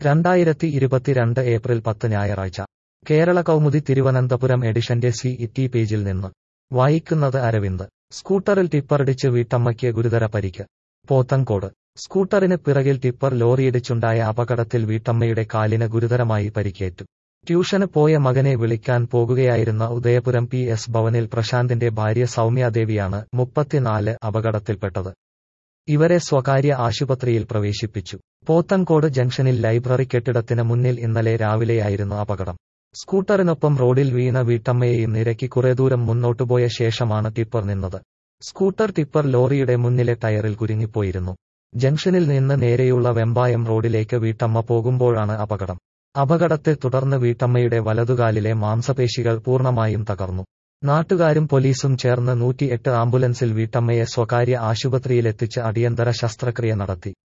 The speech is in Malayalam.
രണ്ടായിരത്തി ഇരുപത്തിരണ്ട് ഏപ്രിൽ പത്ത് ഞായറാഴ്ച കേരള കൗമുദി തിരുവനന്തപുരം എഡിഷന്റെ സി ഇറ്റി പേജിൽ നിന്ന് വായിക്കുന്നത് അരവിന്ദ് സ്കൂട്ടറിൽ ടിപ്പറിടിച്ച് വീട്ടമ്മയ്ക്ക് ഗുരുതര പരിക്ക് പോത്തങ്കോട് സ്കൂട്ടറിന് പിറകിൽ ടിപ്പർ ലോറിയിടിച്ചുണ്ടായ അപകടത്തിൽ വീട്ടമ്മയുടെ കാലിന് ഗുരുതരമായി പരിക്കേറ്റു ട്യൂഷന് പോയ മകനെ വിളിക്കാൻ പോകുകയായിരുന്ന ഉദയപുരം പി എസ് ഭവനിൽ പ്രശാന്തിന്റെ ഭാര്യ സൗമ്യാദേവിയാണ് മുപ്പത്തിനാല് അപകടത്തിൽപ്പെട്ടത് ഇവരെ സ്വകാര്യ ആശുപത്രിയിൽ പ്രവേശിപ്പിച്ചു പോത്തൻകോട് ജംഗ്ഷനിൽ ലൈബ്രറി കെട്ടിടത്തിന് മുന്നിൽ ഇന്നലെ രാവിലെയായിരുന്നു അപകടം സ്കൂട്ടറിനൊപ്പം റോഡിൽ വീണ വീട്ടമ്മയെയും നിരക്കി കുറെ ദൂരം മുന്നോട്ടുപോയ ശേഷമാണ് ടിപ്പർ നിന്നത് സ്കൂട്ടർ ടിപ്പർ ലോറിയുടെ മുന്നിലെ ടയറിൽ കുരുങ്ങിപ്പോയിരുന്നു ജംഗ്ഷനിൽ നിന്ന് നേരെയുള്ള വെമ്പായം റോഡിലേക്ക് വീട്ടമ്മ പോകുമ്പോഴാണ് അപകടം അപകടത്തെ തുടർന്ന് വീട്ടമ്മയുടെ വലതുകാലിലെ മാംസപേശികൾ പൂർണ്ണമായും തകർന്നു നാട്ടുകാരും പോലീസും ചേർന്ന് നൂറ്റിയെട്ട് ആംബുലൻസിൽ വീട്ടമ്മയെ സ്വകാര്യ ആശുപത്രിയിലെത്തിച്ച് അടിയന്തര ശസ്ത്രക്രിയ നടത്തി